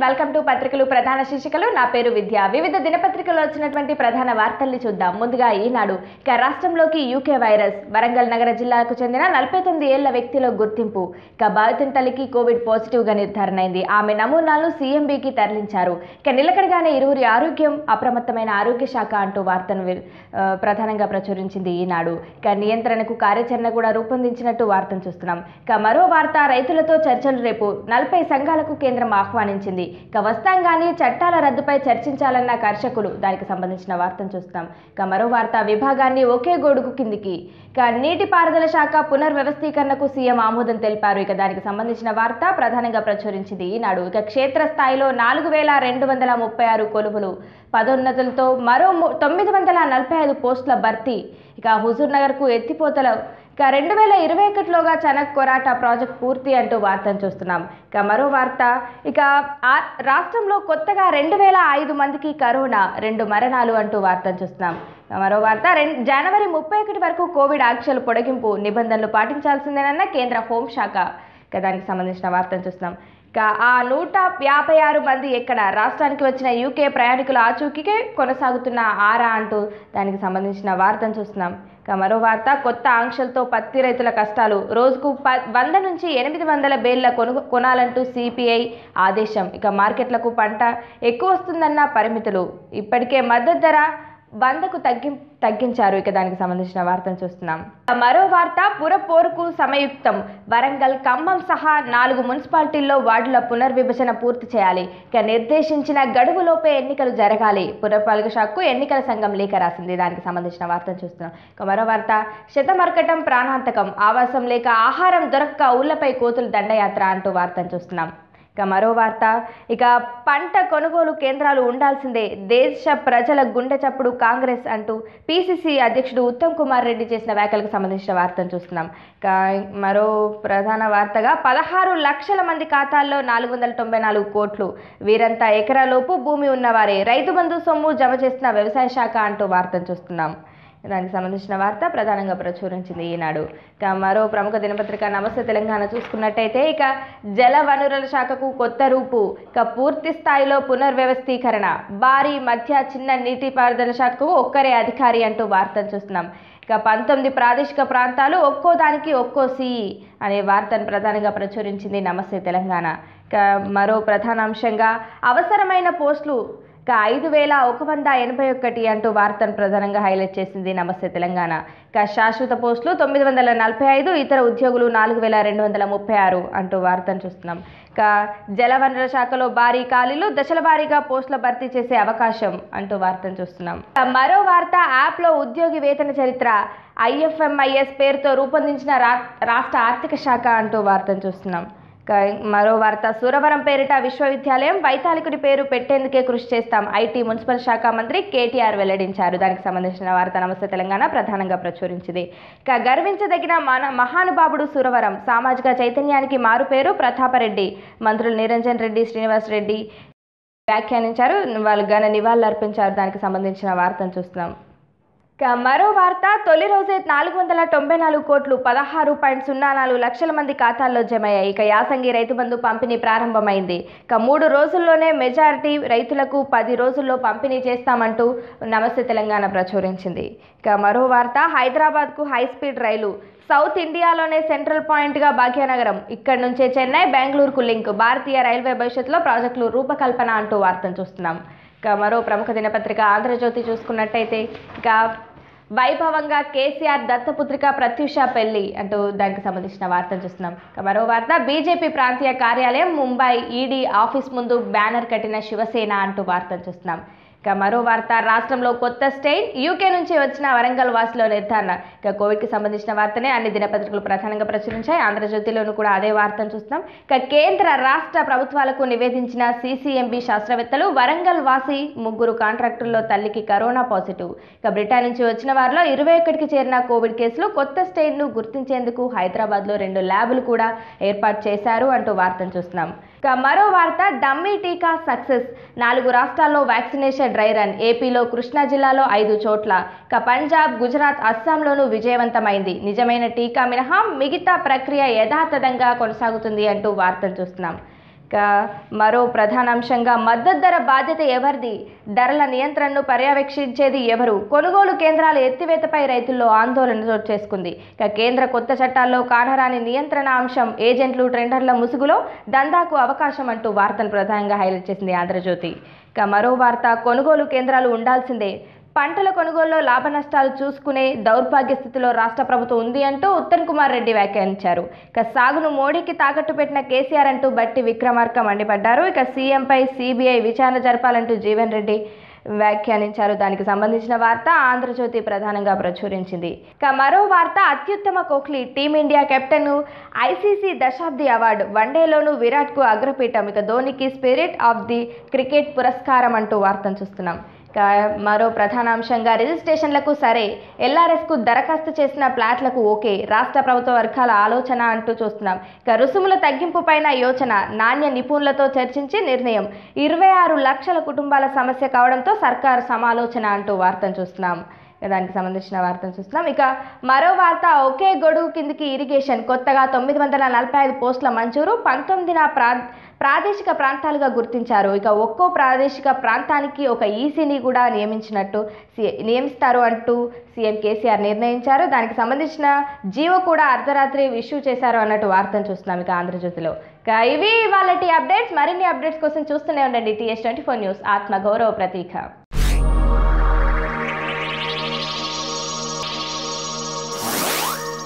welcome to పత్రికలు ప్రధాన శీర్షికలు నా పేరు విద్య వివిధ దినపత్రికల్లో వచ్చినటువంటి ప్రధాన వార్తల్ని చూద్దాం ముందుగా ఈనాడు ఇక రాష్ట్రంలోకి యూకే వైరస్ వరంగల్ నగర జిల్లాకు చెందిన నలభై తొమ్మిది ఏళ్ల వ్యక్తిలో గుర్తింపు ఇక బాధితుని తల్లికి కోవిడ్ పాజిటివ్ గా నిర్ధారణ అయింది ఆమె నమూనాలను సీఎంబీకి తరలించారు ఇక నిలకడగానే ఇరువురి ఆరోగ్యం అప్రమత్తమైన ఆరోగ్య శాఖ అంటూ వార్తను వి- ఆ, ప్రధానంగా ప్రచురించింది ఈనాడు ఇక నియంత్రణకు కార్యాచరణ కూడా రూపొందించినట్టు వార్తను చూస్తున్నాం ఇక మరో వార్త రైతులతో చర్చలు రేపు నలభై సంఘాలకు కేంద్రం ఆహ్వానించింది ఇక వస్తాం కానీ చట్టాల రద్దుపై చర్చించాలన్న కర్షకులు దానికి సంబంధించిన వార్తను చూస్తాం ఇక మరో వార్త విభాగాన్ని ఒకే గొడుగు కిందికి ఇక నీటిపారుదల శాఖ పునర్వ్యవస్థీకరణకు సీఎం ఆమోదం తెలిపారు ఇక దానికి సంబంధించిన వార్త ప్రధానంగా ప్రచురించింది ఈనాడు ఇక క్షేత్రస్థాయిలో నాలుగు వేల రెండు వందల ముప్పై ఆరు కొలువులు పదోన్నతులతో మరో ము- తొమ్మిది వందల నలభై ఐదు పోస్టుల భర్తీ ఇక హుజూర్ నగర్కు ఎత్తిపోతల ఇక రెండు వేల ఇరవై ఒకటిలోగా చనక్ కొరాటా ప్రాజెక్ట్ పూర్తి అంటూ వార్తను చూస్తున్నాం ఇక మరో వార్త ఇక ఆ రాష్ట్రంలో కొత్తగా రెండు వేల ఐదు మందికి కరోనా రెండు మరణాలు అంటూ వార్తను చూస్తున్నాం ఇక మరో వార్త రెండు జనవరి ముప్పై ఒకటి వరకు కోవిడ్ ఆంక్షలు పొడిగింపు నిబంధనలు పాటించాల్సిందేనన్న కేంద్ర హోంశాఖ ఇక దానికి సంబంధించిన వార్తను చూస్తున్నాం ఇక ఆ నూట యాభై ఆరు మంది ఎక్కడ రాష్ట్రానికి వచ్చిన యూకే ప్రయాణికుల ఆచూకీకే కొనసాగుతున్న ఆరా అంటూ దానికి సంబంధించిన వార్తను చూస్తున్నాం ఇక మరో వార్త కొత్త ఆంక్షలతో పత్తి రైతుల కష్టాలు రోజుకు ప వంద నుంచి ఎనిమిది వందల బేళ్ల కొను కొనాలంటూ సిపిఐ ఆదేశం ఇక మార్కెట్లకు పంట ఎక్కువ వస్తుందన్న పరిమితులు ఇప్పటికే మద్దతు ధర వందకు తగ్గి తగ్గించారు ఇక దానికి సంబంధించిన వార్తను చూస్తున్నాం ఇక మరో వార్త పురపోరుకు సమయుక్తం వరంగల్ ఖమ్మం సహా నాలుగు మున్సిపాలిటీల్లో వార్డుల పునర్విభజన పూర్తి చేయాలి ఇక నిర్దేశించిన గడువులోపే ఎన్నికలు జరగాలి పురపాలక శాఖకు ఎన్నికల సంఘం లేఖ రాసింది దానికి సంబంధించిన వార్తను చూస్తున్నాం ఇక మరో వార్త శతమర్కటం ప్రాణాంతకం ఆవాసం లేక ఆహారం దొరక్క ఊళ్ళపై కోతులు దండయాత్ర అంటూ వార్తను చూస్తున్నాం ఇక మరో వార్త ఇక పంట కొనుగోలు కేంద్రాలు ఉండాల్సిందే దేశ ప్రజల గుండె చప్పుడు కాంగ్రెస్ అంటూ పిసిసి అధ్యక్షుడు ఉత్తమ్ కుమార్ రెడ్డి చేసిన వ్యాఖ్యలకు సంబంధించిన వార్తను చూస్తున్నాం ఇక మరో ప్రధాన వార్తగా పదహారు లక్షల మంది ఖాతాల్లో నాలుగు వందల తొంభై నాలుగు కోట్లు వీరంతా ఎకరాలోపు భూమి ఉన్నవారే రైతు బంధు సొమ్ము జమ చేస్తున్న వ్యవసాయ శాఖ అంటూ వార్తను చూస్తున్నాం దానికి సంబంధించిన వార్త ప్రధానంగా ప్రచురించింది ఈనాడు ఇక మరో ప్రముఖ దినపత్రిక నమస్తే తెలంగాణ చూసుకున్నట్టయితే ఇక జల వనరుల శాఖకు కొత్త రూపు ఇక పూర్తి స్థాయిలో పునర్వ్యవస్థీకరణ భారీ మధ్య చిన్న నీటిపారుదల శాఖకు ఒక్కరే అధికారి అంటూ వార్తను చూస్తున్నాం ఇక పంతొమ్మిది ప్రాదేశిక ప్రాంతాలు ఒక్కో దానికి ఒక్కో సిఈ అనే వార్తను ప్రధానంగా ప్రచురించింది నమస్తే తెలంగాణ ఇక మరో ప్రధాన అంశంగా అవసరమైన పోస్టులు ఇక ఐదు వేల ఒక వంద ఎనభై ఒకటి అంటూ వార్తను ప్రధానంగా హైలైట్ చేసింది నమస్తే తెలంగాణ ఇక శాశ్వత పోస్టులు తొమ్మిది వందల నలభై ఐదు ఇతర ఉద్యోగులు నాలుగు వేల రెండు వందల ముప్పై ఆరు అంటూ వార్తను చూస్తున్నాం ఇక జలవనరుల శాఖలో భారీ ఖాళీలు దశల వారీగా పోస్టుల భర్తీ చేసే అవకాశం అంటూ వార్తను చూస్తున్నాం ఇక మరో వార్త యాప్లో ఉద్యోగి వేతన చరిత్ర ఐఎఫ్ఎంఐఎస్ పేరుతో రూపొందించిన రా రాష్ట్ర ఆర్థిక శాఖ అంటూ వార్తను చూస్తున్నాం ఇక మరో వార్త సురవరం పేరిట విశ్వవిద్యాలయం వైతాళికుడి పేరు పెట్టేందుకే కృషి చేస్తాం ఐటీ మున్సిపల్ శాఖ మంత్రి కేటీఆర్ వెల్లడించారు దానికి సంబంధించిన వార్త నమస్తే తెలంగాణ ప్రధానంగా ప్రచురించింది ఇక గర్వించదగిన మన మహానుభావుడు సురవరం సామాజిక చైతన్యానికి మారు పేరు ప్రతాపరెడ్డి మంత్రులు నిరంజన్ రెడ్డి శ్రీనివాస్ రెడ్డి వ్యాఖ్యానించారు వాళ్ళు ఘన నివాళులు అర్పించారు దానికి సంబంధించిన వార్తను చూస్తున్నాం ఇక మరో వార్త తొలి రోజే నాలుగు వందల తొంభై నాలుగు కోట్లు పదహారు పాయింట్ సున్నా నాలుగు లక్షల మంది ఖాతాల్లో జమయ్యాయి ఇక యాసంగి రైతు బంధు పంపిణీ ప్రారంభమైంది ఇక మూడు రోజుల్లోనే మెజారిటీ రైతులకు పది రోజుల్లో పంపిణీ చేస్తామంటూ నమస్తే తెలంగాణ ప్రచురించింది ఇక మరో వార్త హైదరాబాద్కు హై స్పీడ్ రైలు సౌత్ ఇండియాలోనే సెంట్రల్ పాయింట్గా భాగ్యనగరం ఇక్కడి నుంచే చెన్నై బెంగళూరుకు లింక్ భారతీయ రైల్వే భవిష్యత్తులో ప్రాజెక్టులు రూపకల్పన అంటూ వార్తను చూస్తున్నాం ఇక మరో ప్రముఖ దినపత్రిక ఆంధ్రజ్యోతి చూసుకున్నట్టయితే ఇక వైభవంగా కేసీఆర్ దత్తపుత్రిక ప్రత్యూష పెళ్లి అంటూ దానికి సంబంధించిన వార్తను చూస్తున్నాం ఇక మరో వార్త బీజేపీ ప్రాంతీయ కార్యాలయం ముంబై ఈడీ ఆఫీస్ ముందు బ్యానర్ కట్టిన శివసేన అంటూ వార్తను చూస్తున్నాం ఇక మరో వార్త రాష్ట్రంలో కొత్త స్టెయిన్ యూకే నుంచి వచ్చిన వరంగల్ వాసిలో నిర్ధారణ ఇక కోవిడ్కి సంబంధించిన వార్తనే అన్ని దినపత్రికలు ప్రధానంగా ప్రచురించాయి ఆంధ్రజ్యోతిలోనూ కూడా అదే వార్తను చూస్తున్నాం ఇక కేంద్ర రాష్ట్ర ప్రభుత్వాలకు నివేదించిన సీసీఎంబీ శాస్త్రవేత్తలు వరంగల్ వాసి ముగ్గురు కాంట్రాక్టుల్లో తల్లికి కరోనా పాజిటివ్ ఇక బ్రిటన్ నుంచి వచ్చిన వారిలో ఇరవై ఒకటికి చేరిన కోవిడ్ కేసులు కొత్త స్టెయిన్ను గుర్తించేందుకు హైదరాబాద్లో రెండు ల్యాబులు కూడా ఏర్పాటు చేశారు అంటూ వార్తను చూస్తున్నాం ఇక మరో వార్త డమ్మీ టీకా సక్సెస్ నాలుగు రాష్ట్రాల్లో వ్యాక్సినేషన్ డ్రై రన్ ఏపీలో కృష్ణా జిల్లాలో ఐదు చోట్ల ఇక పంజాబ్ గుజరాత్ అస్సాంలోనూ విజయవంతమైంది నిజమైన టీకా మినహా మిగతా ప్రక్రియ యథాతథంగా కొనసాగుతుంది అంటూ వార్తలు చూస్తున్నాం ఇక మరో ప్రధాన అంశంగా మద్దతు ధర బాధ్యత ఎవరిది ధరల నియంత్రణను పర్యవేక్షించేది ఎవరు కొనుగోలు కేంద్రాల ఎత్తివేతపై రైతుల్లో ఆందోళన చోటు చేసుకుంది ఇక కేంద్ర కొత్త చట్టాల్లో కానరాని నియంత్రణ అంశం ఏజెంట్లు ట్రెండర్ల ముసుగులో దందాకు అవకాశం అంటూ వార్తను ప్రధానంగా హైలైట్ చేసింది ఆంధ్రజ్యోతి ఇక మరో వార్త కొనుగోలు కేంద్రాలు ఉండాల్సిందే పంటల కొనుగోలులో లాభ నష్టాలు చూసుకునే దౌర్భాగ్య స్థితిలో రాష్ట్ర ప్రభుత్వం ఉంది అంటూ ఉత్తమ్ కుమార్ రెడ్డి వ్యాఖ్యానించారు ఇక సాగును మోడీకి తాకట్టు పెట్టిన కేసీఆర్ అంటూ బట్టి విక్రమార్క మండిపడ్డారు ఇక సీఎంపై సిబిఐ విచారణ జరపాలంటూ జీవన్ రెడ్డి వ్యాఖ్యానించారు దానికి సంబంధించిన వార్త ఆంధ్రజ్యోతి ప్రధానంగా ప్రచురించింది ఇక మరో వార్త అత్యుత్తమ కోహ్లీ టీమిండియా కెప్టెన్ ఐసీసీ దశాబ్ది అవార్డు వన్డేలోనూ విరాట్కు అగ్రపీఠం ఇక ధోనికి స్పిరిట్ ఆఫ్ ది క్రికెట్ పురస్కారం అంటూ వార్తను చూస్తున్నాం ఇక మరో ప్రధాన అంశంగా రిజిస్ట్రేషన్లకు సరే ఎల్ఆర్ఎస్కు దరఖాస్తు చేసిన ప్లాట్లకు ఓకే రాష్ట్ర ప్రభుత్వ వర్గాల ఆలోచన అంటూ చూస్తున్నాం ఇక రుసుముల తగ్గింపు పైన యోచన నాణ్య నిపుణులతో చర్చించి నిర్ణయం ఇరవై ఆరు లక్షల కుటుంబాల సమస్య కావడంతో సర్కారు సమాలోచన అంటూ వార్తను చూస్తున్నాం ఇక దానికి సంబంధించిన వార్తను చూస్తున్నాం ఇక మరో వార్త ఒకే గొడుగు కిందికి ఇరిగేషన్ కొత్తగా తొమ్మిది వందల నలభై ఐదు పోస్టుల మంజూరు పంతొమ్మిదిన ప్రా ప్రాదేశిక ప్రాంతాలుగా గుర్తించారు ఇక ఒక్కో ప్రాదేశిక ప్రాంతానికి ఒక ఈసీని కూడా నియమించినట్టు సి- నియమిస్తారు అంటూ సీఎం కేసీఆర్ నిర్ణయించారు దానికి సంబంధించిన జీవో కూడా అర్ధరాత్రి ఇష్యూ చేశారు అన్నట్టు వార్తను చూస్తున్నాం ఇక ఆంధ్రజ్యోతిలో ఇక ఇవి వాళ్ళ అప్డేట్స్ మరిన్ని అప్డేట్స్ కోసం చూస్తూనే ఉండండి టీఎస్ ట్వంటీ ఫోర్ న్యూస్ ఆత్మ గౌరవ ప్రతీక